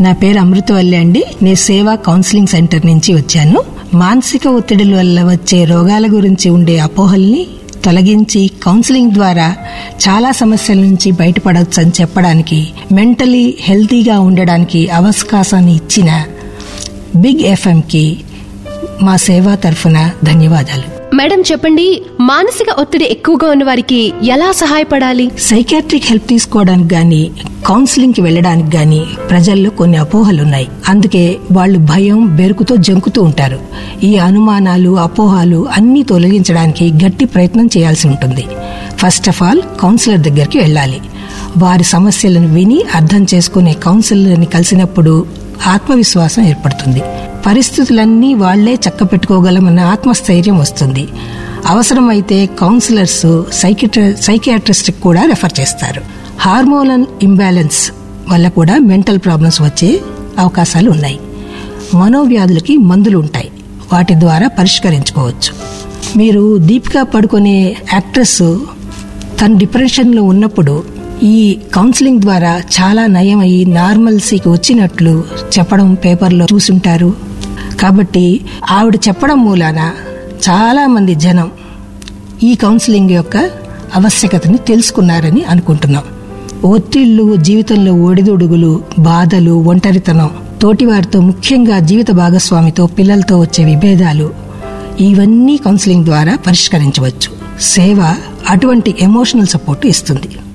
నా పేరు అమృతవల్లి అండి నేను సేవా కౌన్సిలింగ్ సెంటర్ నుంచి వచ్చాను మానసిక ఒత్తిడిల వల్ల వచ్చే రోగాల గురించి ఉండే అపోహల్ని తొలగించి కౌన్సిలింగ్ ద్వారా చాలా సమస్యల నుంచి బయటపడవచ్చు అని చెప్పడానికి మెంటలీ హెల్తీగా ఉండడానికి అవకాశాన్ని ఇచ్చిన బిగ్ ఎఫ్ఎంకి మా సేవా తరఫున ధన్యవాదాలు మేడం చెప్పండి మానసిక ఒత్తిడి ఎక్కువగా ఉన్న వారికి ఎలా సహాయపడాలి సైకాట్రిక్ హెల్ప్ తీసుకోవడానికి గాని కౌన్సిలింగ్ కి వెళ్ళడానికి గాని ప్రజల్లో కొన్ని అపోహలున్నాయి అందుకే వాళ్ళు భయం బెరుకుతో జంకుతూ ఉంటారు ఈ అనుమానాలు అపోహలు అన్ని తొలగించడానికి గట్టి ప్రయత్నం చేయాల్సి ఉంటుంది ఫస్ట్ ఆఫ్ ఆల్ కౌన్సిలర్ దగ్గరికి వెళ్ళాలి వారి సమస్యలను విని అర్థం చేసుకునే కౌన్సిలర్ని కలిసినప్పుడు ఆత్మవిశ్వాసం ఏర్పడుతుంది పరిస్థితులన్నీ వాళ్లే చక్క పెట్టుకోగలమన్న ఆత్మస్థైర్యం వస్తుంది అవసరమైతే కౌన్సిలర్స్ సైకియాట్రిస్ట్ కూడా రెఫర్ చేస్తారు హార్మోనల్ ఇంబ్యాలెన్స్ వల్ల కూడా మెంటల్ ప్రాబ్లమ్స్ వచ్చే అవకాశాలు ఉన్నాయి మనోవ్యాధులకి మందులు ఉంటాయి వాటి ద్వారా పరిష్కరించుకోవచ్చు మీరు దీపికా పడుకునే యాక్ట్రెస్ తను డిప్రెషన్లో ఉన్నప్పుడు ఈ కౌన్సిలింగ్ ద్వారా చాలా నయం అయ్యి నార్మల్సీకి వచ్చినట్లు చెప్పడం పేపర్లో చూసుంటారు కాబట్టి ఆవిడ చెప్పడం మూలాన చాలా మంది జనం ఈ కౌన్సిలింగ్ యొక్క ఆవశ్యకతని తెలుసుకున్నారని అనుకుంటున్నాం ఒత్తిళ్లు జీవితంలో ఒడిదుడుగులు బాధలు ఒంటరితనం తోటివారితో ముఖ్యంగా జీవిత భాగస్వామితో పిల్లలతో వచ్చే విభేదాలు ఇవన్నీ కౌన్సిలింగ్ ద్వారా పరిష్కరించవచ్చు సేవ అటువంటి ఎమోషనల్ సపోర్ట్ ఇస్తుంది